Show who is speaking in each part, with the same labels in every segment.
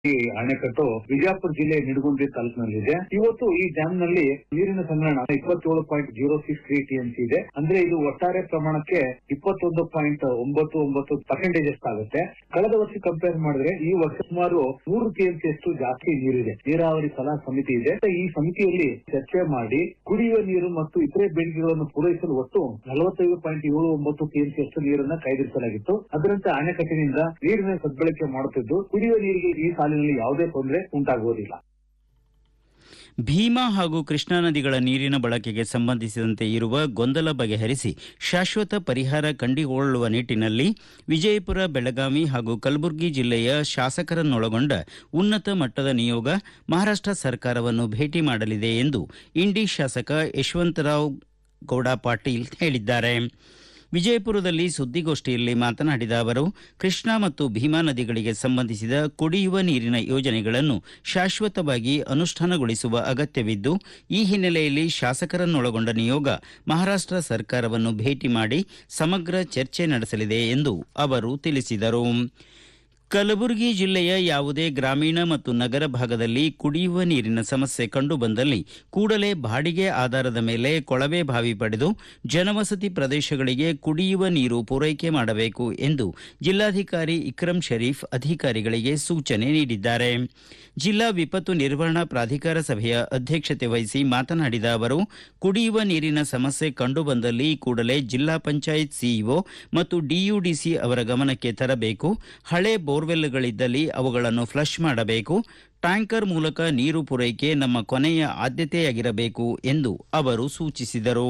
Speaker 1: ಈ ಅಣೆಕಟ್ಟು ವಿಜಯಪುರ ಜಿಲ್ಲೆ ನಿಡಗುಂದಿ ತಾಲೂಕಿನಲ್ಲಿದೆ ಇವತ್ತು ಈ ಡ್ಯಾಮ್ ನಲ್ಲಿ ನೀರಿನ ಸಂಗ್ರಹಣ ಇಪ್ಪತ್ತೇಳು point zero six three TMC ಇದೆ ಅಂದ್ರೆ ಇದು ಒಟ್ಟಾರೆ ಪ್ರಮಾಣಕ್ಕೆ ಇಪ್ಪತ್ತೊಂದು ಪಾಯಿಂಟ್ ಒಂಬತ್ತು ಒಂಬತ್ತು ಪರ್ಸೆಂಟೇಜ್ ಆಗುತ್ತೆ ಕಳೆದ ವರ್ಷ ಕಂಪೇರ್ ಮಾಡಿದ್ರೆ ಈ ವರ್ಷ ಸುಮಾರು ನೂರು ಟಿಎಂಸಿ ಅಷ್ಟು ಜಾಸ್ತಿ ನೀರಿದೆ ನೀರಾವರಿ ಸಲಹಾ ಸಮಿತಿ ಇದೆ ಈ ಸಮಿತಿಯಲ್ಲಿ ಚರ್ಚೆ ಮಾಡಿ ಕುಡಿಯುವ ನೀರು ಮತ್ತು ಇತರೆ ಬೇಡಿಕೆಗಳನ್ನು ಪೂರೈಸಲು ಒಟ್ಟು ನಲವತ್ತೈದು ಪಾಯಿಂಟ್ ಏಳು ಒಂಬತ್ತು ಟಿಎಂಸಿ ಅಷ್ಟು ನೀರನ್ನ ಕಾಯ್ದಿರಿಸಲಾಗಿತ್ತು ಅದರಂತೆ ಅಣೆಕಟ್ಟಿನಿಂದ ನೀರಿನ ಸದ್ಬಳಕೆ ಮಾಡುತ್ತಿದ್ದು ಕುಡಿಯುವ ನೀರಿಗೆ ಈ ಸಾಲಿನಲ್ಲಿ ಯಾವುದೇ ತೊಂದರೆ ಉಂಟಾಗುವುದಿಲ್ಲ
Speaker 2: ಭೀಮಾ ಹಾಗೂ ಕೃಷ್ಣಾ ನದಿಗಳ ನೀರಿನ ಬಳಕೆಗೆ ಸಂಬಂಧಿಸಿದಂತೆ ಇರುವ ಗೊಂದಲ ಬಗೆಹರಿಸಿ ಶಾಶ್ವತ ಪರಿಹಾರ ಕಂಡುಕೊಳ್ಳುವ ನಿಟ್ಟಿನಲ್ಲಿ ವಿಜಯಪುರ ಬೆಳಗಾವಿ ಹಾಗೂ ಕಲಬುರಗಿ ಜಿಲ್ಲೆಯ ಶಾಸಕರನ್ನೊಳಗೊಂಡ ಉನ್ನತ ಮಟ್ಟದ ನಿಯೋಗ ಮಹಾರಾಷ್ಟ್ರ ಸರ್ಕಾರವನ್ನು ಭೇಟಿ ಮಾಡಲಿದೆ ಎಂದು ಇಂಡಿ ಶಾಸಕ ಯಶವಂತರಾವ್ ಗೌಡ ಪಾಟೀಲ್ ಹೇಳಿದ್ದಾರೆ ವಿಜಯಪುರದಲ್ಲಿ ಸುದ್ದಿಗೋಷ್ಠಿಯಲ್ಲಿ ಮಾತನಾಡಿದ ಅವರು ಕೃಷ್ಣಾ ಮತ್ತು ಭೀಮಾ ನದಿಗಳಿಗೆ ಸಂಬಂಧಿಸಿದ ಕುಡಿಯುವ ನೀರಿನ ಯೋಜನೆಗಳನ್ನು ಶಾಶ್ವತವಾಗಿ ಅನುಷ್ಠಾನಗೊಳಿಸುವ ಅಗತ್ಯವಿದ್ದು ಈ ಹಿನ್ನೆಲೆಯಲ್ಲಿ ಶಾಸಕರನ್ನೊಳಗೊಂಡ ನಿಯೋಗ ಮಹಾರಾಷ್ಟ್ರ ಸರ್ಕಾರವನ್ನು ಭೇಟಿ ಮಾಡಿ ಸಮಗ್ರ ಚರ್ಚೆ ನಡೆಸಲಿದೆ ಎಂದು ಅವರು ತಿಳಿಸಿದರು ಕಲಬುರಗಿ ಜಿಲ್ಲೆಯ ಯಾವುದೇ ಗ್ರಾಮೀಣ ಮತ್ತು ನಗರ ಭಾಗದಲ್ಲಿ ಕುಡಿಯುವ ನೀರಿನ ಸಮಸ್ಯೆ ಕಂಡುಬಂದಲ್ಲಿ ಕೂಡಲೇ ಬಾಡಿಗೆ ಆಧಾರದ ಮೇಲೆ ಕೊಳವೆ ಬಾವಿ ಪಡೆದು ಜನವಸತಿ ಪ್ರದೇಶಗಳಿಗೆ ಕುಡಿಯುವ ನೀರು ಪೂರೈಕೆ ಮಾಡಬೇಕು ಎಂದು ಜಿಲ್ಲಾಧಿಕಾರಿ ಇಕ್ರಂ ಶರೀಫ್ ಅಧಿಕಾರಿಗಳಿಗೆ ಸೂಚನೆ ನೀಡಿದ್ದಾರೆ ಜಿಲ್ಲಾ ವಿಪತ್ತು ನಿರ್ವಹಣಾ ಪ್ರಾಧಿಕಾರ ಸಭೆಯ ಅಧ್ಯಕ್ಷತೆ ವಹಿಸಿ ಮಾತನಾಡಿದ ಅವರು ಕುಡಿಯುವ ನೀರಿನ ಸಮಸ್ಯೆ ಕಂಡುಬಂದಲ್ಲಿ ಕೂಡಲೇ ಜಿಲ್ಲಾ ಪಂಚಾಯತ್ ಸಿಇಒ ಮತ್ತು ಡಿಯುಡಿಸಿ ಅವರ ಗಮನಕ್ಕೆ ತರಬೇಕು ಹಳೆ ಬೋರ್ವೆಲ್ಗಳಿದ್ದಲ್ಲಿ ಅವುಗಳನ್ನು ಫ್ಲಶ್ ಮಾಡಬೇಕು ಟ್ಯಾಂಕರ್ ಮೂಲಕ ನೀರು ಪೂರೈಕೆ ನಮ್ಮ ಕೊನೆಯ ಆದ್ಯತೆಯಾಗಿರಬೇಕು ಎಂದು ಅವರು ಸೂಚಿಸಿದರು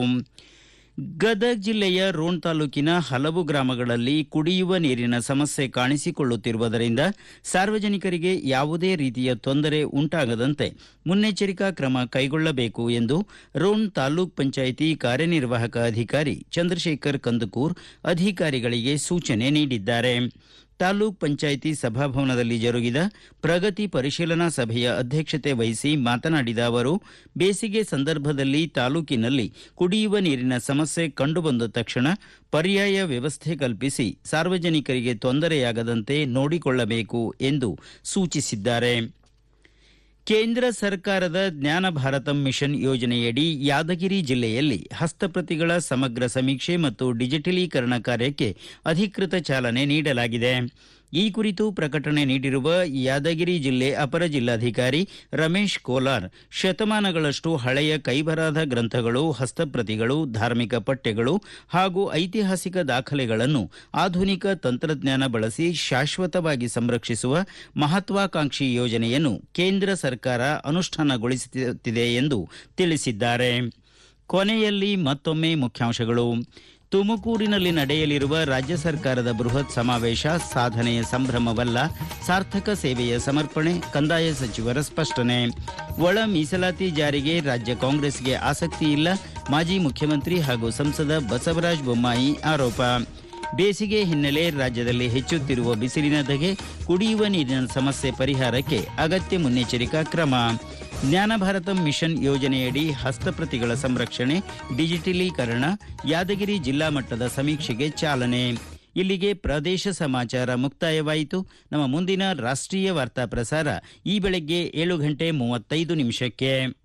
Speaker 2: ಗದಗ ಜಿಲ್ಲೆಯ ರೋಣ ತಾಲೂಕಿನ ಹಲವು ಗ್ರಾಮಗಳಲ್ಲಿ ಕುಡಿಯುವ ನೀರಿನ ಸಮಸ್ಯೆ ಕಾಣಿಸಿಕೊಳ್ಳುತ್ತಿರುವುದರಿಂದ ಸಾರ್ವಜನಿಕರಿಗೆ ಯಾವುದೇ ರೀತಿಯ ತೊಂದರೆ ಉಂಟಾಗದಂತೆ ಮುನ್ನೆಚ್ಚರಿಕಾ ಕ್ರಮ ಕೈಗೊಳ್ಳಬೇಕು ಎಂದು ರೋಣ ತಾಲೂಕ್ ಪಂಚಾಯಿತಿ ಕಾರ್ಯನಿರ್ವಾಹಕ ಅಧಿಕಾರಿ ಚಂದ್ರಶೇಖರ್ ಕಂದಕೂರ್ ಅಧಿಕಾರಿಗಳಿಗೆ ಸೂಚನೆ ನೀಡಿದ್ದಾರೆ ತಾಲೂಕ್ ಪಂಚಾಯಿತಿ ಸಭಾಭವನದಲ್ಲಿ ಜರುಗಿದ ಪ್ರಗತಿ ಪರಿಶೀಲನಾ ಸಭೆಯ ಅಧ್ಯಕ್ಷತೆ ವಹಿಸಿ ಮಾತನಾಡಿದ ಅವರು ಬೇಸಿಗೆ ಸಂದರ್ಭದಲ್ಲಿ ತಾಲೂಕಿನಲ್ಲಿ ಕುಡಿಯುವ ನೀರಿನ ಸಮಸ್ಯೆ ಕಂಡುಬಂದ ತಕ್ಷಣ ಪರ್ಯಾಯ ವ್ಯವಸ್ಥೆ ಕಲ್ಪಿಸಿ ಸಾರ್ವಜನಿಕರಿಗೆ ತೊಂದರೆಯಾಗದಂತೆ ನೋಡಿಕೊಳ್ಳಬೇಕು ಎಂದು ಸೂಚಿಸಿದ್ದಾರೆ ಕೇಂದ್ರ ಸರ್ಕಾರದ ಜ್ಞಾನ ಭಾರತಂ ಮಿಷನ್ ಯೋಜನೆಯಡಿ ಯಾದಗಿರಿ ಜಿಲ್ಲೆಯಲ್ಲಿ ಹಸ್ತಪ್ರತಿಗಳ ಸಮಗ್ರ ಸಮೀಕ್ಷೆ ಮತ್ತು ಡಿಜಿಟಲೀಕರಣ ಕಾರ್ಯಕ್ಕೆ ಅಧಿಕೃತ ಚಾಲನೆ ನೀಡಲಾಗಿದೆ ಈ ಕುರಿತು ಪ್ರಕಟಣೆ ನೀಡಿರುವ ಯಾದಗಿರಿ ಜಿಲ್ಲೆ ಅಪರ ಜಿಲ್ಲಾಧಿಕಾರಿ ರಮೇಶ್ ಕೋಲಾರ್ ಶತಮಾನಗಳಷ್ಟು ಹಳೆಯ ಕೈಬರಾದ ಗ್ರಂಥಗಳು ಹಸ್ತಪ್ರತಿಗಳು ಧಾರ್ಮಿಕ ಪಠ್ಯಗಳು ಹಾಗೂ ಐತಿಹಾಸಿಕ ದಾಖಲೆಗಳನ್ನು ಆಧುನಿಕ ತಂತ್ರಜ್ಞಾನ ಬಳಸಿ ಶಾಶ್ವತವಾಗಿ ಸಂರಕ್ಷಿಸುವ ಮಹತ್ವಾಕಾಂಕ್ಷಿ ಯೋಜನೆಯನ್ನು ಕೇಂದ್ರ ಸರ್ಕಾರ ಅನುಷ್ಠಾನಗೊಳಿಸುತ್ತಿದೆ ಎಂದು ತಿಳಿಸಿದ್ದಾರೆ ಕೊನೆಯಲ್ಲಿ ಮತ್ತೊಮ್ಮೆ ಮುಖ್ಯಾಂಶಗಳು ತುಮಕೂರಿನಲ್ಲಿ ನಡೆಯಲಿರುವ ರಾಜ್ಯ ಸರ್ಕಾರದ ಬೃಹತ್ ಸಮಾವೇಶ ಸಾಧನೆಯ ಸಂಭ್ರಮವಲ್ಲ ಸಾರ್ಥಕ ಸೇವೆಯ ಸಮರ್ಪಣೆ ಕಂದಾಯ ಸಚಿವರ ಸ್ಪಷ್ಟನೆ ಒಳ ಮೀಸಲಾತಿ ಜಾರಿಗೆ ರಾಜ್ಯ ಕಾಂಗ್ರೆಸ್ಗೆ ಆಸಕ್ತಿ ಇಲ್ಲ ಮಾಜಿ ಮುಖ್ಯಮಂತ್ರಿ ಹಾಗೂ ಸಂಸದ ಬಸವರಾಜ ಬೊಮ್ಮಾಯಿ ಆರೋಪ ಬೇಸಿಗೆ ಹಿನ್ನೆಲೆ ರಾಜ್ಯದಲ್ಲಿ ಹೆಚ್ಚುತ್ತಿರುವ ಬಿಸಿಲಿನ ಧಗೆ ಕುಡಿಯುವ ನೀರಿನ ಸಮಸ್ಯೆ ಪರಿಹಾರಕ್ಕೆ ಅಗತ್ಯ ಮುನ್ನೆಚ್ಚರಿಕಾ ಕ್ರಮ ಜ್ಞಾನ ಭಾರತಂ ಮಿಷನ್ ಯೋಜನೆಯಡಿ ಹಸ್ತಪ್ರತಿಗಳ ಸಂರಕ್ಷಣೆ ಡಿಜಿಟಲೀಕರಣ ಯಾದಗಿರಿ ಜಿಲ್ಲಾ ಮಟ್ಟದ ಸಮೀಕ್ಷೆಗೆ ಚಾಲನೆ ಇಲ್ಲಿಗೆ ಪ್ರದೇಶ ಸಮಾಚಾರ ಮುಕ್ತಾಯವಾಯಿತು ನಮ್ಮ ಮುಂದಿನ ರಾಷ್ಟ್ರೀಯ ವಾರ್ತಾ ಪ್ರಸಾರ ಈ ಬೆಳಗ್ಗೆ ಏಳು ಗಂಟೆ ಮೂವತ್ತೈದು ನಿಮಿಷಕ್ಕೆ